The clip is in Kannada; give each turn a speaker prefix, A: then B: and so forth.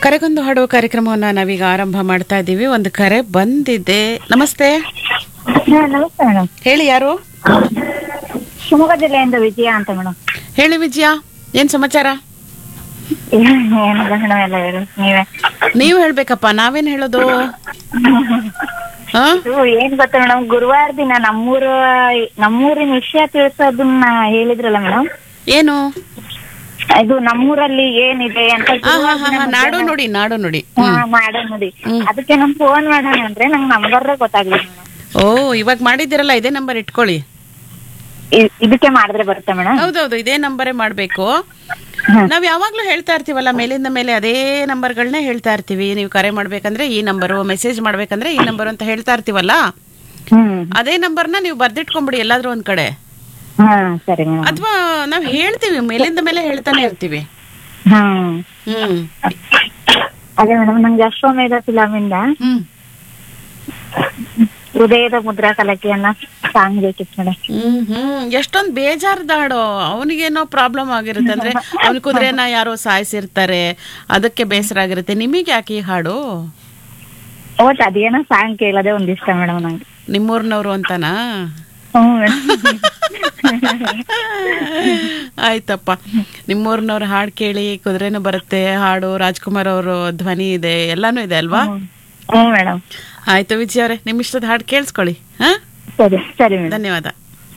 A: ಕರೆಗೊಂದು ಹಾಡು ಕಾರ್ಯಕ್ರಮವನ್ನ ನಾವೀಗ ಆರಂಭ ಮಾಡ್ತಾ ಇದ್ದೀವಿ ಒಂದು ಕರೆ ಬಂದಿದೆ ನಮಸ್ತೆ
B: ಹಾ, ನಮಸ್ತೆ ಮೇಡಮ್
A: ಹೇಳಿ ಯಾರು
B: ಶಿವಮೊಗ್ಗ ಜಿಲ್ಲೆಯಿಂದ ವಿಜಯ ಅಂತ ಮೇಡಮ್
A: ಹೇಳಿ ವಿಜಯ ಏನ್ ಸಮಾಚಾರ
B: ಏನಿಲ್ಲ ಮೇಡಮ್ ಎಲ್ಲ ಹೇಳಿ ನೀವೇ
A: ನೀವು ಹೇಳ್ಬೇಕಪ್ಪ ನಾವೇನ್ ಹೇಳೋದು ಹಾ
B: ಇದು ಏನ್ ಗೊತ್ತಾ ಮೇಡಮ್ ಗುರುವಾರ ದಿನ ನಮ್ಮೂರ ನಮ್ಮೂರಿನ ವಿಷಯ ತಿಳಿಸೋದನ್ನ ಹೇಳಿದ್ರಲ್ಲ ಮೇಡಮ್
A: ಏನು
B: ಇದು ನಮ್ಮೂರಲ್ಲಿ ಏನಿದೆ ಅಂತ
A: ಹಾ ಹಾ
B: ಗುರುವಾರ
A: ಹಾ
B: ದಿನ
A: ಹಾ ನಾಡು ನೋಡಿ ನಾಡು ನೋಡಿ
B: ಹಾ, ಮಾಡೋ ನೋಡಿ ಅದಕ್ಕೆ ನಮ್ ಫೋನ್ ಮಾಡೋಣ ಅಂದ್ರೆ ನಂಗೆ ನಂಬರ್ ಗೊತ್ತಾಗ್ಲಿಲ್ಲ ಮೇಡಮ್
A: ಓ ಇವಾಗ ಮಾಡಿದಿರಲ್ಲ ಇದೇ ನಂಬರ್ ಇಟ್ಕೊಳ್ಳಿ
B: ಇದಕ್ಕೆ ಮಾಡಿದ್ರೆ ಬರುತ್ತೆ ಮೇಡಮ್
A: ಹೌದೌದು ಇದೇ ನಂಬರೇ ಮಾಡ್ಬೇಕು ನಾವ್ ಯಾವಾಗ್ಲೂ ಹೇಳ್ತಾ ಇರ್ತೀವಲ್ಲ ಮೇಲಿಂದ ಮೇಲೆ ಅದೇ ನಂಬರ್ಗಳನ್ನೇ ಹೇಳ್ತಾ ಇರ್ತೀವಿ ನೀವು ಕರೆ ಮಾಡ್ಬೇಕಂದ್ರೆ ಈ ನಂಬರು ಮೆಸೇಜ್ ಮಾಡ್ಬೇಕಂದ್ರೆ ಈ ನಂಬರ್ ಅಂತ ಹೇಳ್ತಾ ಇರ್ತೀವಲ್ಲ
B: ಹ್ಮ್
A: ಅದೇ ನಂಬರ್ನ ನೀವು ಬರ್ದಿಟ್ಕೊಂಬಿಡಿ ಎಲ್ಲಾದ್ರೂ ಒಂದ್ ಕಡೆ
B: ಹಾ ಸರಿ ಮೇಡಮ್
A: ಅಥವಾ ನಾವ್ ಹೇಳ್ತೀವಿ ಮೇಲಿಂದ ಮೇಲೆ ಹೇಳ್ತಾನೆ ಇರ್ತೀವಿ
B: ಹ್ಮ್
A: ಹ್ಮ್
B: ಅದೇ ಮೇಡಮ್ ನಂಗೆ ಅಶ್ವಮೇಧ ಫಿಲಮಿಂದ
A: ಹ್ಮ್
B: ಹೃದಯದ ಮುದ್ರಾ ಕಲಕಿ ಅನ್ನೋ ಸಾಂಗ್ ಬೇಕಿತ್ತು ಮೇಡಮ್
A: ಹ್ಮ್ ಹ್ಮ್ ಎಷ್ಟೊಂದ್ ಬೇಜಾರ್ದ ಹಾಡು ಅವನಿಗೇನೋ ಪ್ರಾಬ್ಲಮ್ ಆಗಿರುತ್ತೆ ಅಂದ್ರೆ ಅವನ ಕುದುರೆನ ಯಾರೋ ಸಾಯಿಸಿರ್ತಾರೆ ಅದಕ್ಕೆ ಬೇಸರ ಆಗಿರುತ್ತೆ ನಿಮಗೆ ಯಾಕೆ ಈ ಹಾಡು
B: ಒಟ್ ಅದೇನೋ ಸಾಂಗ್ ಕೇಳೋದೇ ಒಂದ್ ಇಷ್ಟ ಮೇಡಮ್ ನಂಗೆ
A: ನಿಮ್ಮೂರ್ನವ್ರು ಅಂತನಾ
B: ಹ್ಮ್ ಮೇಡಮ್
A: ಆಯ್ತಪ್ಪ ನಿಮ್ಮೂರ್ನವ್ರ ಹಾಡು ಕೇಳಿ ಕುದುರೆನೂ ಬರುತ್ತೆ ಹಾಡು ರಾಜ್ಕುಮಾರ್ ಅವರು ಧ್ವನಿ ಇದೆ ಎಲ್ಲಾನು ಇದೆ ಅಲ್ವಾ
B: ಹ್ಮ್ ಮೇಡಮ್
A: ಆಯ್ತು ವಿಜಯ್ ಅವರೇ ನಿಮ್ ಇಷ್ಟದ ಹಾಡು ಕೇಳಿಸ್ಕೊಳ್ಳಿ ಹಾ
B: ಸರಿ ಸರಿ ಮೇಡಮ್
A: ಧನ್ಯವಾದ